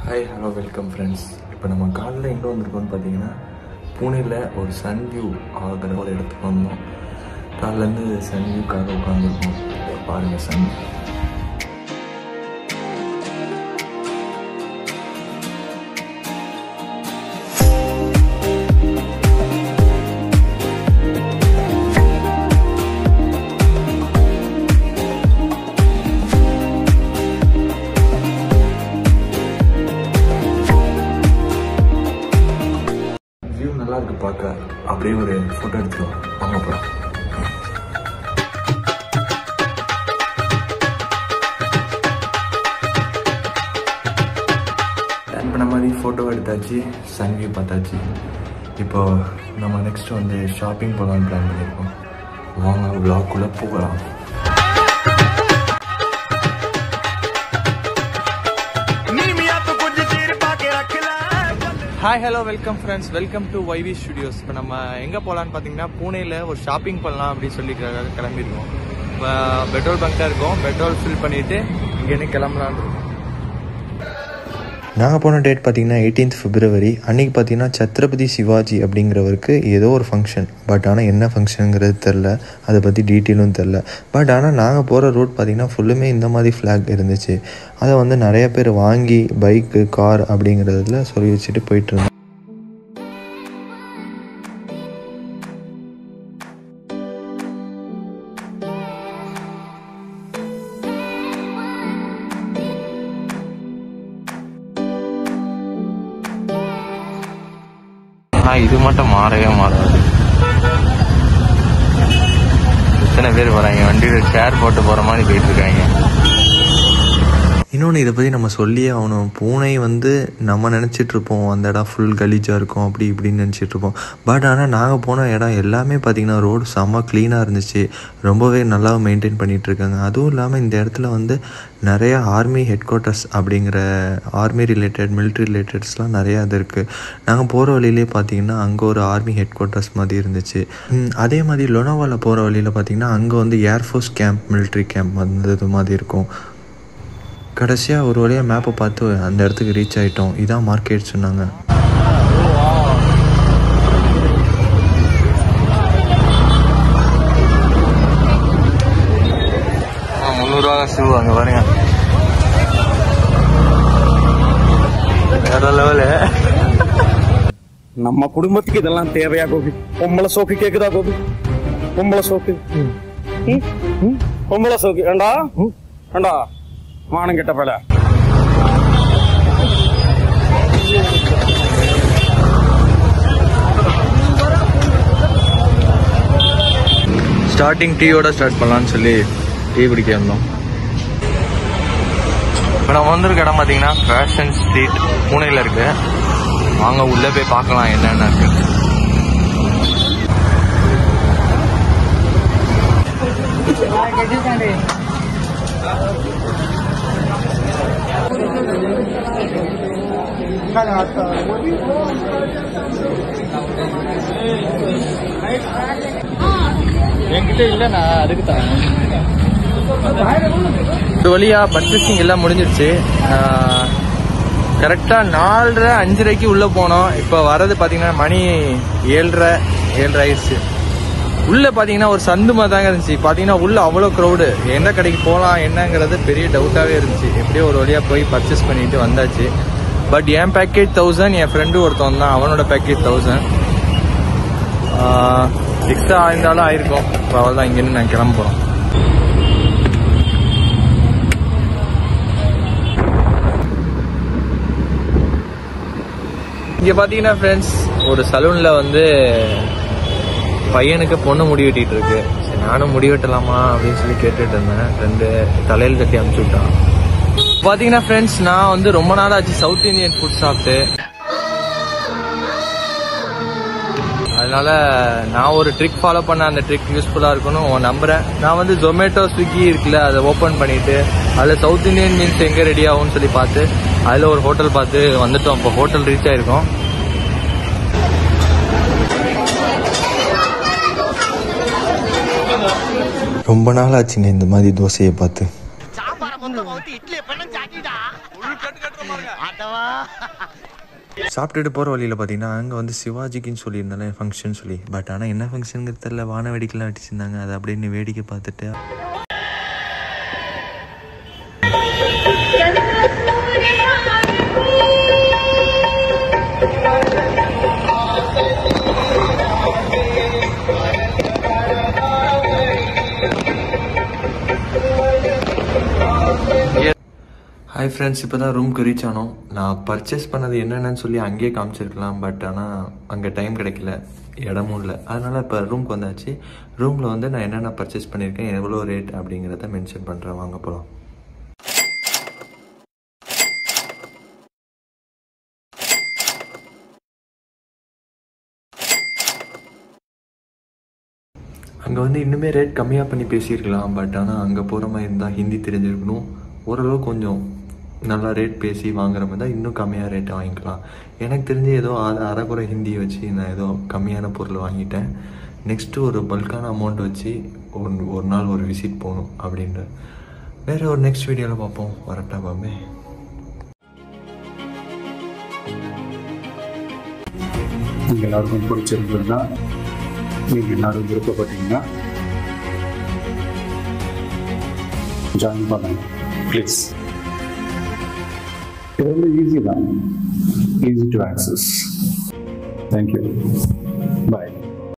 hi hello welcome friends இப்போ நம்ம காலையில் எங்கே வந்திருக்கோம்னு பார்த்தீங்கன்னா பூனேயில் ஒரு சன் வியூ ஆகிற ஒரு இடத்துக்கு வந்தோம் காலையிலேருந்து சன் வியூக்காக உட்காந்துருக்கோம் பாருங்கள் சன் வியூ நல்லா இருக்கு பார்க்க அப்படியே ஒரு ஃபோட்டோ எடுத்துருவோம் வாங்க போகிறோம் பிளான் பண்ண மாதிரி ஃபோட்டோ எடுத்தாச்சு சன் வியூ பார்த்தாச்சு இப்போ நம்ம நெக்ஸ்ட் வந்து ஷாப்பிங் போகலான்னு பிளான் பண்ணியிருக்கோம் வாங்க விளாக்குள்ளே போகலாம் hi hello welcome friends welcome to Vivi Studios இப்போ நம்ம எங்கே போகலான்னு பார்த்தீங்கன்னா பூனேயில் ஒரு ஷாப்பிங் பண்ணலாம் அப்படின்னு சொல்லி க- கிளம்பியிருக்கோம் இப்போ பெட்ரோல் பங்க் இருக்கோம் பெட்ரோல் ஃபில் பண்ணிட்டு இங்கேருந்து கிளம்பலான்னு இருக்கோம் நாங்கள் போன டேட் பார்த்தீங்கன்னா எயிட்டீன்த் பிப்ரவரி அன்றைக்கி பார்த்தீங்கன்னா சத்ரபதி சிவாஜி அப்படிங்கிறவருக்கு ஏதோ ஒரு ஃபங்க்ஷன் பட் ஆனால் என்ன ஃபங்க்ஷனுங்கிறது தெரில அதை பற்றி டீட்டெயிலும் தெரில பட் ஆனால் நாங்கள் போகிற ரூட் பார்த்திங்கன்னா ஃபுல்லுமே இந்த மாதிரி ஃப்ளாக் இருந்துச்சு அதை வந்து நிறைய பேர் வாங்கி பைக்கு கார் அப்படிங்கிறதுல சொல்லி வச்சுட்டு போயிட்டு இருந்தோம் ஆனால் இது மட்டும் மாறவே மாறாது எத்தனை பேர் போகிறாங்க வண்டியில் சேர் போட்டு போகிற மாதிரி போயிட்டு இருக்காங்க இன்னொன்று இதை பற்றி நம்ம சொல்லியே ஆகணும் பூனை வந்து நம்ம நினச்சிட்டு இருப்போம் அந்த இடம் ஃபுல் கலீஜாக இருக்கும் அப்படி இப்படின்னு நினச்சிட்டு இருப்போம் பட் ஆனால் நாங்கள் போன இடம் எல்லாமே பார்த்திங்கன்னா ரோடு செம்ம க்ளீனாக இருந்துச்சு ரொம்பவே நல்லா மெயின்டைன் பண்ணிகிட்டு இருக்காங்க அதுவும் இல்லாமல் இந்த இடத்துல வந்து நிறைய ஆர்மி ஹெட் குவார்ட்டர்ஸ் அப்படிங்கிற ஆர்மி ரிலேட்டட் military ரிலேட்டட்ஸ்லாம் நிறையா இது இருக்குது நாங்கள் போகிற வழியிலே பார்த்தீங்கன்னா அங்கே ஒரு ஆர்மி ஹெட் குவார்ட்டர்ஸ் மாதிரி இருந்துச்சு ம், அதே மாதிரி லொனாவாலா போகிற வழியில் பார்த்தீங்கன்னா அங்கே வந்து ஏர்ஃபோர்ஸ் கேம்ப் military கேம்ப் வந்தது மாதிரி இருக்கும் கடைசியாக ஒரு வழியாக மேப்பை பார்த்து அந்த இடத்துக்கு ரீச் ஆகிட்டோம் இதான் மார்க்கெட் சொன்னாங்க முந்நூறுரூவா ஷூ அங்கே பாருங்க வேற லெவலு நம்ம குடும்பத்துக்கு இதெல்லாம் தேவையா கோபி பொம்பளை சோக்கு கேக்குதா கோபி பொம்பளை சோக்கு ம், ம், பொம்பளை சோக்கு ஏண்டா ஏண்டா மானம் கெட்ட பல ஸ்டார்டிங் டீயோட ஸ்டார்ட் பண்ணலாம்னு சொல்லி டீ குடிக்க வந்தோம் இப்போ நம்ம வந்திருக்க இடம் பார்த்தீங்கன்னா ஃபேஷன் ஸ்ட்ரீட் பூனேல இருக்கு வாங்க உள்ளே போய் பார்க்கலாம் என்னென்ன இருக்கு என்கிட்ட இல்லை நான் அதுக்கு தான் இது வழியா பர்ச்சேசிங் எல்லாம் முடிஞ்சிருச்சு கரெக்டாக நாலரை அஞ்சரைக்கு உள்ளே போனோம் இப்போ வர்றது பார்த்தீங்கன்னா மணி ஏழரை ஏழரை ஆயிடுச்சு உள்ளே பார்த்தீங்கன்னா ஒரு சந்து மாதிரி தாங்க இருந்துச்சு பார்த்தீங்கன்னா உள்ள அவ்வளோ க்ரௌடு எந்த கடைக்கு போகலாம் என்னங்கிறது பெரிய டவுட்டாகவே இருந்துச்சு எப்படியோ ஒரு வழியாக போய் பர்ச்சேஸ் பண்ணிட்டு வந்தாச்சு பட் என் பேக்கேஜ் தௌசண்ட் என் ஃப்ரெண்டு ஒருத்தன் தான் அவனோட பேக்கேஜ் தௌசண்ட் எக்ஸ்ட்ரா ஆயிருந்தாலும் ஆயிருக்கும் இப்போ அவ்வளோதான் இங்கேருந்து நான் கிளம்ப போகிறோம் இங்கே பார்த்தீங்கன்னா ஃப்ரெண்ட்ஸ் ஒரு சலூனில் வந்து பையனுக்கு பொண்ணு முடி வெட்டிட்டு இருக்கு சரி நானும் முடி வெட்டலாமா அப்படின்னு சொல்லி கேட்டுட்டு இருந்தேன் ரெண்டு தலையில் தட்டி அமுச்சு விட்டான் பார்த்தீங்கன்னா ஃப்ரெண்ட்ஸ் நான் வந்து ரொம்ப நாள் ஆச்சு சவுத் இந்தியன் ஃபுட் சாப்பிட்டு அதனால நான் ஒரு ட்ரிக் ஃபாலோ பண்ண அந்த ட்ரிக் யூஸ்ஃபுல்லாக இருக்கணும் நம்புறேன் நான் வந்து ஜொமேட்டோ ஸ்விக்கி இருக்குல்ல அதை ஓப்பன் பண்ணிட்டு அதில் சவுத் இந்தியன் மீல்ஸ் எங்கே ரெடி ஆகும்னு சொல்லி பார்த்து அதில் ஒரு ஹோட்டல் பார்த்து வந்துட்டோம் இப்போ ஹோட்டல் ரீச் ஆயிருக்கோம் ரொம்ப நாள் ஆச்சுங்க இந்த மாதிரி தோசையை பார்த்து சாம்பார மொத்தம் ஊத்தி இட்லி பண்ண சாட்டிடா அத சாப்பிட்டுட்டு போகிற வழியில் பார்த்தீங்கன்னா அங்கே வந்து சிவாஜிக்குன்னு சொல்லியிருந்தாலே ஃபங்க்ஷன் சொல்லி பட் ஆனால் என்ன ஃபங்க்ஷனுங்கிறது தெரில வான வேடிக்கைலாம் அடிச்சிருந்தாங்க அதை அப்படின்னு வேடிக்கை பார்த்துட்டு ஹாய் ஃப்ரெண்ட்ஸ் இப்போ தான் ரூம்க்கு ரீச் ஆனோம் நான் பர்ச்சேஸ் பண்ணது என்னென்னு சொல்லி அங்கேயே காமிச்சிருக்கலாம் பட் ஆனால் அங்கே டைம் கிடைக்கல இடமும் இல்லை அதனால் இப்போ ரூம்க்கு வந்தாச்சு ரூமில் வந்து நான் என்னென்ன பர்ச்சேஸ் பண்ணியிருக்கேன் எவ்வளோ ரேட் அப்படிங்கிறத மென்ஷன் பண்ணுறேன் வாங்க போகலாம் அங்கே வந்து இன்னுமே ரேட் கம்மியாக பண்ணி பேசியிருக்கலாம் பட் ஆனால் அங்கே போகிற மாதிரி இருந்தால் ஹிந்தி தெரிஞ்சிருக்கணும் ஓரளவு கொஞ்சம் நல்லா ரேட் பேசி வாங்குற மாதிரி தான் இன்னும் கம்மியாக ரேட்டை வாங்கிக்கலாம் எனக்கு தெரிஞ்சு ஏதோ அரை அரைக்குறை ஹிந்தியை வச்சு நான் ஏதோ கம்மியான பொருள் வாங்கிட்டேன் நெக்ஸ்ட்டு ஒரு பல்கான அமௌண்ட் வச்சு ஒரு ஒரு நாள் ஒரு விசிட் போகணும் அப்படின்ட்டு வேறு ஒரு நெக்ஸ்ட் வீடியோவில் பார்ப்போம் வரட்டா பாம்பே உங்கள் எல்லாருக்கும் பிடிச்சிருந்ததுன்னா நீங்கள் எல்லாரும் விருப்பப்பட்டீங்கன்னா ஜாயின் பண்ணுங்க ப்ளீஸ் இது ரொம்ப ஈஸி தான் easy to access thank you bye